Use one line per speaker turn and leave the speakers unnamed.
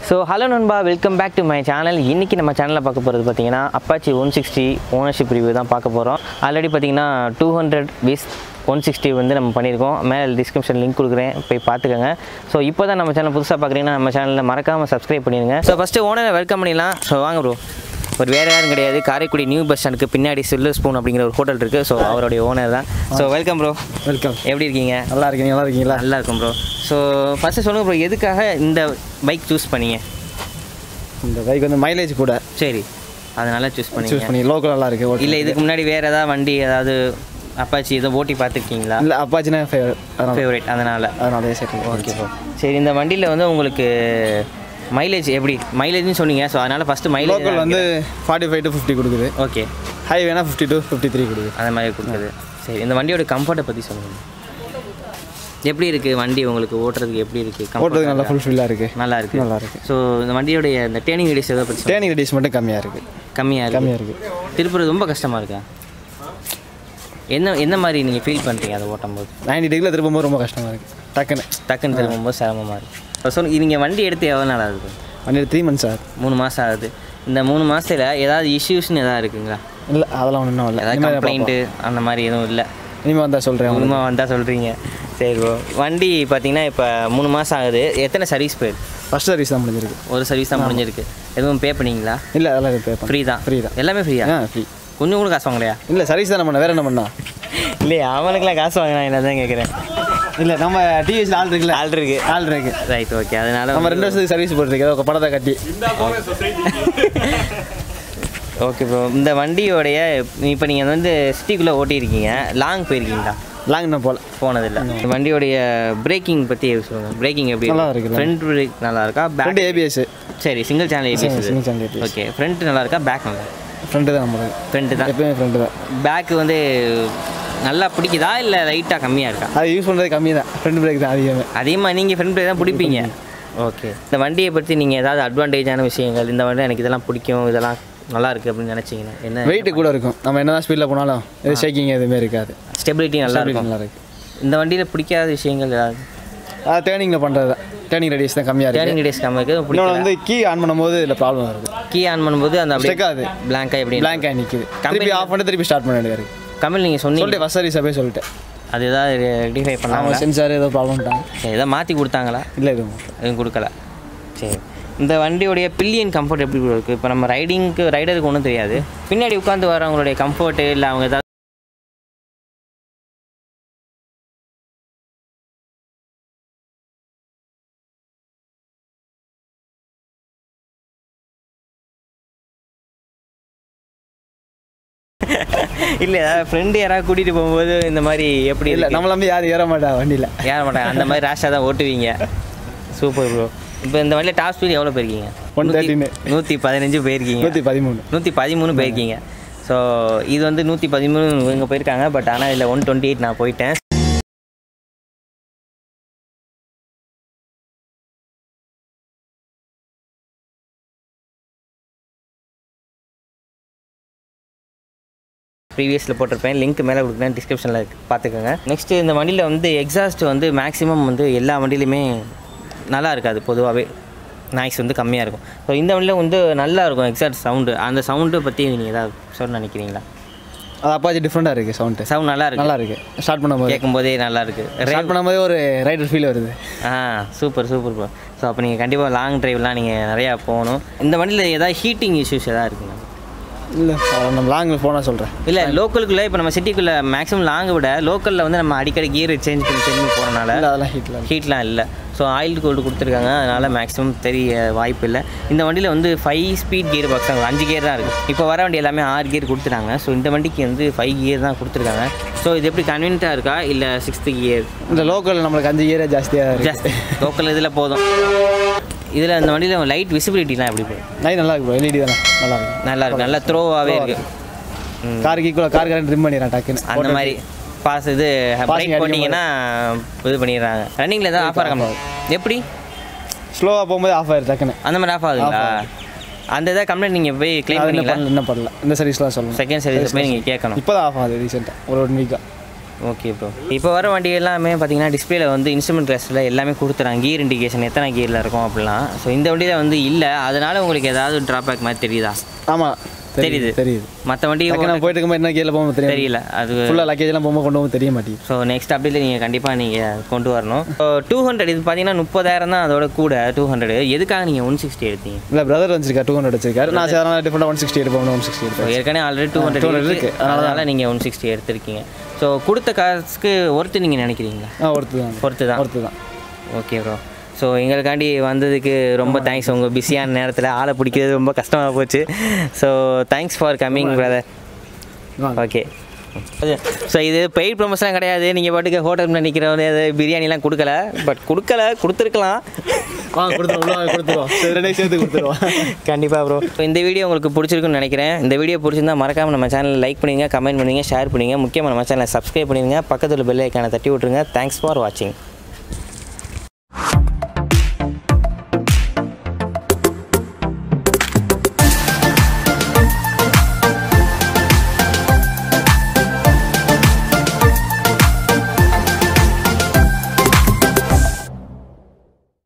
So hello நண்பா welcome back to my channel இன்றைக்கி நம்ம சேனலில் பார்க்க போகிறது பார்த்தீங்கன்னா Apache one sixty ownership review தான் பார்க்க போகிறோம் ஆல்ரெடி பார்த்தீங்கன்னா two hundred vs one sixty வந்து நம்ம பண்ணியிருக்கோம் மேலே டிஸ்கிரிப்ஷன் லிங்க் கொடுக்குறேன் போய் பார்த்துக்கோங்க ஸோ இப்போ தான் நம்ம சேனல் புதுசாக பார்க்குறீங்கன்னா நம்ம சேனலில் மறக்காமல் சப்ஸ்கிரைப் பண்ணிடுங்க ஸோ ஃபஸ்ட்டு ஓனரை வெல்கம் பண்ணிடலாம் ஸோ வாங்க ப்ரோ ஒரு வேறு யாரும் கிடையாது காரைக்குடி நியூ பஸ் ஸ்டாண்டுக்கு பின்னாடி சில்லர் ஸ்பூன் அப்படிங்கிற ஒரு ஹோட்டல் இருக்குது ஸோ அவருடைய ஓனர் தான் ஸோ வெல்கம் ப்ரோ
வெல்கம்
எப்படி இருக்கீங்க
நல்லா இருக்கீங்க நல்லா இருக்கீங்களா
நல்லா இருக்கும் ப்ரோ ஸோ ஃபஸ்ட்டு சொல்லுங்கள் ப்ரோ எதுக்காக இந்த பைக் சூஸ் பண்ணீங்க
இந்த பைக் வந்து மைலேஜ் கூட
சரி அதனால சூஸ்
சூஸ்
பண்ணீங்க
பண்ணி லோக்கல் நல்லா இருக்கு ஓகே
இல்லை இதுக்கு முன்னாடி வேறு ஏதாவது வண்டி ஏதாவது அப்பாச்சி எதுவும் ஓட்டி பார்த்துருக்கீங்களா
இல்லை அப்பாச்சினா ஃபேவரட் அதனால
ஃபேவரேட் அதனால்
அதனாலே சரி
ஓகே ப்ரோ சரி இந்த வண்டியில் வந்து உங்களுக்கு மைலேஜ் எப்படி மைலேஜ்னு சொன்னீங்க ஸோ அதனால் ஃபஸ்ட்டு மைலேஜ்
லோக்கல் வந்து ஃபார்ட்டி ஃபைவ் டு ஃபிஃப்டி கொடுக்குது
ஓகே
ஹைவேனா ஃபிஃப்டி டு ஃபிஃப்டி த்ரீ கொடுக்குது
அந்த மாதிரி கொடுக்குது சரி இந்த வண்டியோட கம்ஃபர்ட்டை பற்றி சொல்லுங்கள் எப்படி இருக்குது வண்டி உங்களுக்கு ஓட்டுறதுக்கு எப்படி இருக்குது
ஓட்டுறதுக்கு நல்லா ஃபுல்ஃபில்லாக இருக்குது
நல்லா இருக்குது
நல்லா இருக்கு
ஸோ இந்த வண்டியோடைய இந்த டேர்னிங் ரேடியஸ் எதை பற்றி
டேர்னிங் ரெடியூஸ் மட்டும் கம்மியாக இருக்குது
கம்மியாக இருக்கு
கம்மியாக இருக்குது
திருப்புறது ரொம்ப கஷ்டமாக இருக்கா என்ன என்ன மாதிரி நீங்கள் ஃபீல் பண்ணுறீங்க அதை ஓட்டும் போது
நைன்டி டிகிரியில் திரும்பும்போது ரொம்ப கஷ்டமாக இருக்குது டக்குன்னு
டக்குன்னு திரும்பும்போது சிரமமாக இருக்குது இப்போ சொல் நீங்கள் வண்டி எடுத்து எவ்வளோ நாள் ஆகுது
வண்டி த்ரீ மந்த்ஸ் ஆகுது
மூணு மாதம் ஆகுது இந்த மூணு மாதத்தில் ஏதாவது இஷ்யூஸ்னு எதாவது இருக்குங்களா
இல்லை அதெல்லாம் ஒன்றும் இல்லை
ஏதாவது கம்ப்ளைண்ட்டு அந்த மாதிரி எதுவும் இல்லை
இனிமேல் வந்தால் சொல்கிறேன்
உண்மை வந்தால் சொல்கிறீங்க சரி ப்ரோ வண்டி பார்த்தீங்கன்னா இப்போ மூணு மாதம் ஆகுது எத்தனை சர்வீஸ் போயிருக்கு
ஃபஸ்ட் சர்வீஸ் தான் முடிஞ்சிருக்கு
ஒரு சர்வீஸ் தான் முடிஞ்சிருக்கு எதுவும் பே பண்ணீங்களா
இல்லை அதெல்லாம் பே பண்ண
ஃப்ரீ தான்
ஃப்ரீ தான்
எல்லாமே ஃப்ரீயா
ஆ ஃப்ரீ
கொஞ்சம் கூட காசு வாங்கலையா
இல்லை சர்வீஸ் தான் பண்ண வேறு என்ன பண்ணா
இல்லையா அவனுக்குலாம் காசு வாங்கினா என்ன தான் கேட்குறேன்
இல்லை நம்ம டிவிஎஸ்ல ஆள் இருக்குல்ல
ஆள் இருக்கு
ஆள் இருக்கு
ரைட் ஓகே அதனால
நம்ம ரெண்டு வருஷத்துக்கு சர்வீஸ் போட்டுருக்கு ஏதோ பணத்தை கட்டி
ஓகே ப்ரோ இந்த வண்டியோடைய இப்போ நீங்கள் வந்து சிட்டிக்குள்ளே ஓட்டியிருக்கீங்க லாங் போயிருக்கீங்களா
லாங் நான் போகல
போனதில்லை இந்த வண்டியோடைய பிரேக்கிங் பற்றி சொல்லுங்கள் பிரேக்கிங் எப்படி
நல்லா இருக்குல்ல.
ஃப்ரண்ட் பிரேக் நல்லா இருக்கா பேக்
ஃப்ரெண்டு ஏபிஎஸ்
சரி single channel ABS
single channel ABS
okay front நல்லா இருக்கா பேக் நல்லா
ஃப்ரெண்டு தான் நம்மளுக்கு
ஃப்ரண்ட் தான்
எப்பயுமே ஃப்ரெண்டு தான்
பேக் வந்து நல்லா பிடிக்குதா இல்லை லைட்டாக கம்மியாக இருக்கா
அது யூஸ் பண்ணுறது கம்மி தான் ஃப்ரெண்ட் பிரேக் தான் அதிகமே
அதிகமாக நீங்கள் ஃப்ரண்ட் பிரேக் தான் பிடிப்பீங்க ஓகே இந்த வண்டியை பற்றி நீங்கள் ஏதாவது அட்வான்டேஜான விஷயங்கள் இந்த வண்டி எனக்கு இதெல்லாம் பிடிக்கும் இதெல்லாம் நல்லா இருக்குது அப்படின்னு நினச்சிங்கன்னா என்ன
வெயிட் கூட இருக்கும் நம்ம என்னதான் ஸ்பீடில் போனாலும் எது ஷேக்கிங் எதுவுமே இருக்காது
ஸ்டெபிலிட்டி நல்லா இருக்கும்
நல்லா இருக்கு
இந்த வண்டியில் பிடிக்காத விஷயங்கள் ஏதாவது
அது டேர்னிங்கில் பண்ணுறது தான் டேர்னிங் ரேடியஸ் தான் கம்மியாக இருக்குது
டேர்னிங் ரேடியஸ் கம்மி இருக்குது
இன்னொன்று
பிடிக்கல
வந்து கீ ஆன் பண்ணும்போது இதில் ப்ராப்ளம் வருது
கீ ஆன் பண்ணும்போது அந்த அப்படியே
ஸ்டெக் ஆகுது
பிளாங்காக எப்படி
பிளாங்காக நிற்குது திருப்பி ஆஃப் பண்ணிட்டு திருப்பி ஸ்டார்ட் பண்ண வேண்டியது இருக்குது
கமல் நீங்கள் சொன்னீங்க
சொல்லிட்டு ஃபஸ்ட் சர்வீஸாக போய் சொல்லிட்டேன்
அது ஏதாவது ரெக்டிஃபை
அவங்க
பண்ணாங்களா
சென்சார் ஏதோ ப்ராப்ளம்ட்டாங்க
சரி எதாவது மாற்றி கொடுத்தாங்களா
இல்லை எதுவும்
எதுவும் கொடுக்கல சரி இந்த வண்டியோடைய பில்லியன் கம்ஃபர்ட் எப்படி இருக்குது இப்போ நம்ம ரைடிங்க்கு ரைடருக்கு ஒன்றும் தெரியாது பின்னாடி உட்காந்து வரவங்களுடைய கம்ஃபர்ட்டு இல்லை அவங்க ஏதாவது இல்லை ஏதாவது ஃப்ரெண்டு யாராவது கூட்டிகிட்டு போகும்போது இந்த மாதிரி எப்படி
இல்லை
இருக்கு?
நம்மள நம்பி யாரும் ஏற மாட்டா வண்டியில்
ஏற மாட்டாங்க அந்த மாதிரி ரேஷாக தான் ஓட்டுவீங்க சூப்பர் ப்ரோ இப்போ இந்த வண்டியில் டாப் ஸ்பீட் எவ்வளோ போயிருக்கீங்க
ஒன் தேர்ட்டின்னு
நூற்றி பதினஞ்சு போயிருக்கீங்க
நூற்றி பதிமூணு
நூற்றி பதிமூணு போயிருக்கீங்க ஸோ இது வந்து நூற்றி பதிமூணு இவங்க போயிருக்காங்க பட் ஆனால் இதில் ஒன் டுவெண்ட்டி எயிட் நான் போயிட்டேன் ப்ரீவியஸில் போட்டிருப்பேன் லிங்க் மேலே கொடுக்குறேன் டிஸ்கிரிப்ஷனில் பார்த்துக்கோங்க நெக்ஸ்ட்டு இந்த வண்டியில் வந்து எக்ஸாஸ்ட் வந்து மேக்ஸிமம் வந்து எல்லா வண்டியிலையுமே நல்லா இருக்காது பொதுவாகவே நாய்ஸ் வந்து கம்மியாக இருக்கும் ஸோ இந்த வண்டியில் வந்து நல்லா இருக்கும் எக்ஸாஸ்ட் சவுண்டு அந்த சவுண்டை பற்றி நீங்கள் ஏதாவது சொல்ல நினைக்கிறீங்களா
அது அப்பாச்சி டிஃப்ரெண்ட்டாக இருக்குது சவுண்டு
சவுண்ட் நல்லா இருக்கு
நல்லா இருக்கு ஸ்டார்ட் பண்ணும்போது
கேட்கும்போதே நல்லா இருக்கு
ஸ்டார்ட் பண்ணும்போது ஒரு ரைடர் ஃபீல் வருது
ஆ சூப்பர் சூப்பர் ப்ரோ ஸோ அப்போ நீங்கள் கண்டிப்பாக லாங் டிரைவ்லாம் நீங்கள் நிறையா போகணும் இந்த வண்டியில் ஏதாவது ஹீட்டிங் இஷ்யூஸ் ஏதாவது இருக்குங்க
இல்லை நம்ம லாங்கில் போனால் சொல்கிறேன்
இல்லை லோக்கலுக்குள்ளே இப்போ நம்ம சிட்டிக்குள்ளே மேக்ஸிமம் லாங்கை விட லோக்கலில் வந்து நம்ம அடிக்கடி கியர் சேஞ்ச் பண்ணி சேஞ்ச் பண்ணி போகிறனால
இல்லை அதெல்லாம் ஹீட்டில்
ஹீட்லாம் இல்லை ஸோ ஆயில் கோல்டு கொடுத்துருக்காங்க அதனால் மேக்ஸிமம் தெரிய வாய்ப்பு இல்லை இந்த வண்டியில் வந்து ஃபைவ் ஸ்பீட் கியர் பாக்ஸ் தான் அஞ்சு கியர் தான் இருக்குது இப்போ வர வண்டி எல்லாமே ஆறு கியர் கொடுத்துட்டாங்க ஸோ இந்த வண்டிக்கு வந்து ஃபைவ் கியர் தான் கொடுத்துருக்காங்க ஸோ இது எப்படி கன்வீனியண்ட்டாக இருக்கா இல்லை சிக்ஸ்த்து கியர்
இந்த லோக்கல் நம்மளுக்கு அஞ்சு இயரே ஜாஸ்தியாக இருக்குது
ஜஸ்ட் லோக்கல் இதில் போதும் இதில் அந்த வண்டியில் லைட் விசிபிலிட்டிலாம் எப்படி போகும்
நைட் நல்லா இருக்கு எல்இடி தானே நல்லா இருக்கு
நல்லா இருக்கு நல்லா த்ரோவாகவே இருக்குது
காருக்கு ஈக்குவலாக கார் கரண்ட் ட்ரிம் பண்ணிடுறேன் டக்குன்னு
அந்த மாதிரி பாஸ் இது
Passing
பிரேக்
அடிக்கும்
போட்டிங்கன்னா இது பண்ணிடுறாங்க ரன்னிங்கில் தான் ஆஃப் ஆகாம எப்படி
ஸ்லோவாக போகும்போது ஆஃப் ஆயிடுது டக்குன்னு
அந்த மாதிரி ஆஃப் ஆகுதுங்களா அந்த இதாக கம்ப்ளைண்ட் நீங்கள் போய் க்ளைம்
அது என்ன
பண்ணீங்களா
பண்ணல என்ன பண்ணல இந்த சர்வீஸ்லாம் சொல்லணும்
செகண்ட் சர்வீஸ் போய் நீங்கள் கேட்கணும்
இப்போ தான் ஆஃப் ஆகுது ரீசெண்டாக ஒரு ஒன் வீக்காக
ஓகே ப்ரோ இப்போ வர வண்டி எல்லாமே பார்த்தீங்கன்னா டிஸ்பிளேல வந்து இன்ஸ்ட்ருமெண்ட் கிளாஸில் எல்லாமே கொடுத்துறாங்க கியர் இண்டிகேஷன் எத்தனை கியரில் இருக்கும் அப்படிலாம் ஸோ இந்த வண்டியில் வந்து இல்லை அதனால உங்களுக்கு ஏதாவது ட்ராபேக் மாதிரி தெரியுதா
ஆமாம்
தெரியுது.
தெரியுது
மற்ற வண்டி
டக்குனு நான் போயிட்டு இருக்கும்போது என்ன கீழே போகும்போது தெரியும்
தெரியல அது
ஃபுல்லாக லக்கேஜ்லாம் போகும்போது கொண்டு போகும்போது தெரிய மாட்டேங்குது
ஸோ நெக்ஸ்ட் அப்டேட்டில் நீங்கள் கண்டிப்பாக நீங்கள் கொண்டு வரணும் டூ ஹண்ட்ரட் இது பார்த்தீங்கன்னா முப்பதாயிரம் தான் அதோட கூட டூ ஹண்ட்ரட் எதுக்காக நீங்கள் ஒன் சிக்ஸ்டி எடுத்தீங்க
இல்லை பிரதர் வச்சிருக்காரு டூ ஹண்ட்ரட் வச்சிருக்காரு நான் சாதாரண டிஃபரெண்டாக ஒன் சிக்ஸ்டி எடுப்போம் ஒன் சிக்ஸ்டி
ஸோ
எடுப்பேன்
ஏற்கனவே ஆல்ரெடி டூ ஹண்ட்ரட்
200
இருக்கு
இருக்கு.
அதனால நீங்கள் ஒன் சிக்ஸ்டி எடுத்திருக்கீங்க ஸோ கொடுத்த காசுக்கு ஒர்த்து நீங்கள் நினைக்கிறீங்களா
ஆ ஒருத்து தான்
பொறுத்து தான்
ஒருத்து தான்
ஓகே ப்ரோ ஸோ எங்களுக்காண்டி வந்ததுக்கு ரொம்ப தேங்க்ஸ் உங்கள் பிஸியான நேரத்தில் ஆளை பிடிக்கிறது ரொம்ப கஷ்டமாக போச்சு so thanks for coming brother
வாங்க.
ஓகே ஸோ இது பெய்ட் ப்ரொமோஷன் கிடையாது நீங்கள் பாட்டுக்கு ஹோட்டல் நிற்கிறவங்க பிரியாணிலாம் கொடுக்கல பட் கொடுக்கல கொடுத்துருக்கலாம்
வாங்க கொடுத்துருவோம் உள்ள வாங்க கொடுத்துருவோம் சரி ரெண்டையும் சேர்த்து கொடுத்துருவோம்
கண்டிப்பாக ப்ரோ இந்த வீடியோ உங்களுக்கு பிடிச்சிருக்குன்னு நினைக்கிறேன் இந்த வீடியோ பிடிச்சிருந்தா மறக்காமல் நம்ம சேனலை லைக் பண்ணுங்க கமெண்ட் பண்ணுங்க ஷேர் பண்ணுங்க முக்கியமாக நம்ம சேனலை சப்ஸ்கிரைப் பண்ணிடுங்க பக்கத்தில் பெல் ஐக்கானை தட்டி விட்ருங்க தேங்க்ஸ் ஃபார் வாட்சிங்